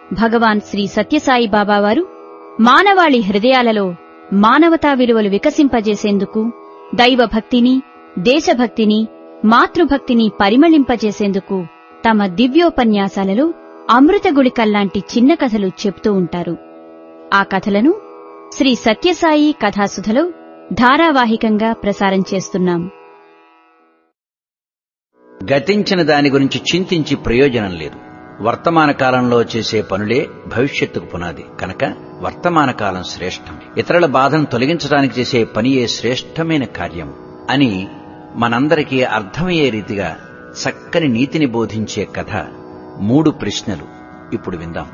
భగవాన్ శ్రీ సత్యసాయి బాబా వారు మానవాళి హృదయాలలో మానవతా విలువలు వికసింపజేసేందుకు దైవభక్తిని దేశభక్తిని మాతృభక్తిని పరిమళింపజేసేందుకు తమ దివ్యోపన్యాసాలలో అమృతగుళికల్లాంటి చిన్న కథలు చెప్తూ ఉంటారు ఆ కథలను శ్రీ సత్యసాయి కథాసుధలో ధారావాహికంగా ప్రసారం చేస్తున్నాం గతించిన దాని గురించి చింతించి ప్రయోజనం లేదు వర్తమాన కాలంలో చేసే పనులే భవిష్యత్తుకు పునాది కనుక వర్తమాన కాలం శ్రేష్టం ఇతరుల బాధను తొలగించడానికి చేసే పనియే శ్రేష్టమైన కార్యం అని మనందరికీ అర్థమయ్యే రీతిగా చక్కని నీతిని బోధించే కథ మూడు ప్రశ్నలు ఇప్పుడు విందాం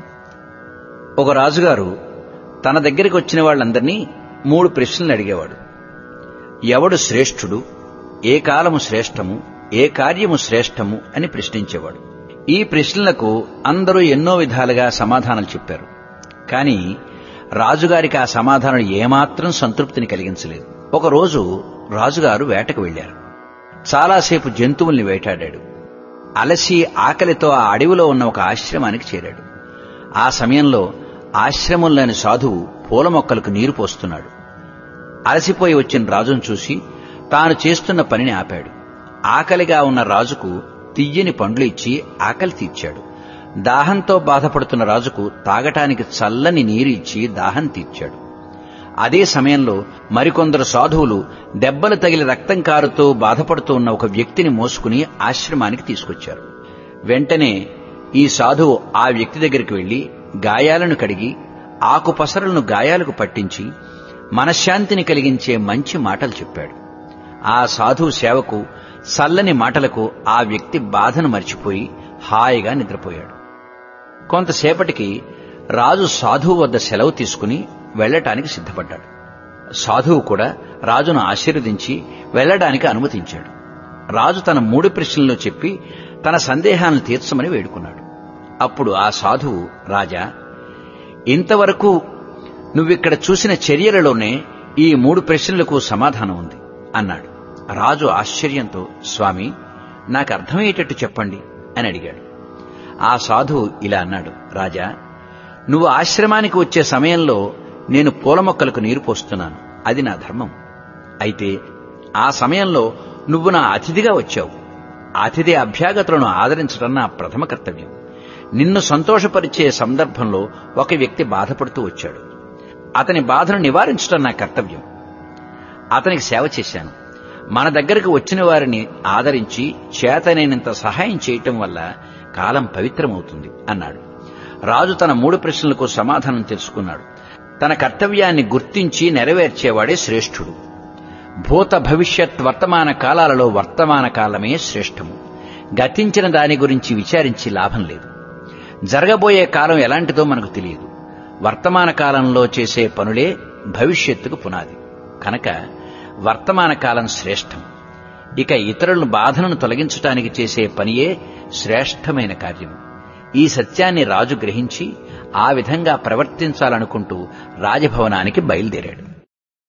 ఒక రాజుగారు తన దగ్గరికి వచ్చిన వాళ్ళందరినీ మూడు ప్రశ్నలు అడిగేవాడు ఎవడు శ్రేష్ఠుడు ఏ కాలము శ్రేష్టము ఏ కార్యము శ్రేష్టము అని ప్రశ్నించేవాడు ఈ ప్రశ్నలకు అందరూ ఎన్నో విధాలుగా సమాధానాలు చెప్పారు కానీ రాజుగారికి ఆ సమాధానం ఏమాత్రం సంతృప్తిని కలిగించలేదు ఒకరోజు రాజుగారు వేటకు వెళ్లారు చాలాసేపు జంతువుల్ని వేటాడాడు అలసి ఆకలితో ఆ అడవిలో ఉన్న ఒక ఆశ్రమానికి చేరాడు ఆ సమయంలో ఆశ్రమంలోని సాధువు పూల మొక్కలకు నీరు పోస్తున్నాడు అలసిపోయి వచ్చిన రాజును చూసి తాను చేస్తున్న పనిని ఆపాడు ఆకలిగా ఉన్న రాజుకు తియ్యని పండ్లు ఇచ్చి ఆకలి తీర్చాడు దాహంతో బాధపడుతున్న రాజుకు తాగటానికి చల్లని నీరు ఇచ్చి దాహం తీర్చాడు అదే సమయంలో మరికొందరు సాధువులు దెబ్బలు తగిలి రక్తం కారుతూ బాధపడుతూ ఉన్న ఒక వ్యక్తిని మోసుకుని ఆశ్రమానికి తీసుకొచ్చారు వెంటనే ఈ సాధువు ఆ వ్యక్తి దగ్గరికి వెళ్లి గాయాలను కడిగి ఆకుపసరులను గాయాలకు పట్టించి మనశ్శాంతిని కలిగించే మంచి మాటలు చెప్పాడు ఆ సాధువు సేవకు చల్లని మాటలకు ఆ వ్యక్తి బాధను మర్చిపోయి హాయిగా నిద్రపోయాడు కొంతసేపటికి రాజు సాధువు వద్ద సెలవు తీసుకుని వెళ్లటానికి సిద్ధపడ్డాడు సాధువు కూడా రాజును ఆశీర్వదించి వెళ్లడానికి అనుమతించాడు రాజు తన మూడు ప్రశ్నలు చెప్పి తన సందేహాలను తీర్చమని వేడుకున్నాడు అప్పుడు ఆ సాధువు రాజా ఇంతవరకు నువ్విక్కడ చూసిన చర్యలలోనే ఈ మూడు ప్రశ్నలకు సమాధానం ఉంది అన్నాడు రాజు ఆశ్చర్యంతో స్వామి నాకు అర్థమయ్యేటట్టు చెప్పండి అని అడిగాడు ఆ సాధువు ఇలా అన్నాడు రాజా నువ్వు ఆశ్రమానికి వచ్చే సమయంలో నేను పూల మొక్కలకు నీరు పోస్తున్నాను అది నా ధర్మం అయితే ఆ సమయంలో నువ్వు నా అతిథిగా వచ్చావు అతిథి అభ్యాగతులను ఆదరించడం నా ప్రథమ కర్తవ్యం నిన్ను సంతోషపరిచే సందర్భంలో ఒక వ్యక్తి బాధపడుతూ వచ్చాడు అతని బాధను నివారించడం నా కర్తవ్యం అతనికి సేవ చేశాను మన దగ్గరకు వచ్చిన వారిని ఆదరించి చేతనైనంత సహాయం చేయటం వల్ల కాలం పవిత్రమవుతుంది అన్నాడు రాజు తన మూడు ప్రశ్నలకు సమాధానం తెలుసుకున్నాడు తన కర్తవ్యాన్ని గుర్తించి నెరవేర్చేవాడే శ్రేష్ఠుడు భూత భవిష్యత్ వర్తమాన కాలాలలో వర్తమాన కాలమే శ్రేష్టము గతించిన దాని గురించి విచారించి లాభం లేదు జరగబోయే కాలం ఎలాంటిదో మనకు తెలియదు వర్తమాన కాలంలో చేసే పనులే భవిష్యత్తుకు పునాది కనుక వర్తమాన కాలం శ్రేష్టం ఇక ఇతరులను బాధలను తొలగించటానికి చేసే పనియే శ్రేష్టమైన కార్యం ఈ సత్యాన్ని రాజు గ్రహించి ఆ విధంగా ప్రవర్తించాలనుకుంటూ రాజభవనానికి బయలుదేరాడు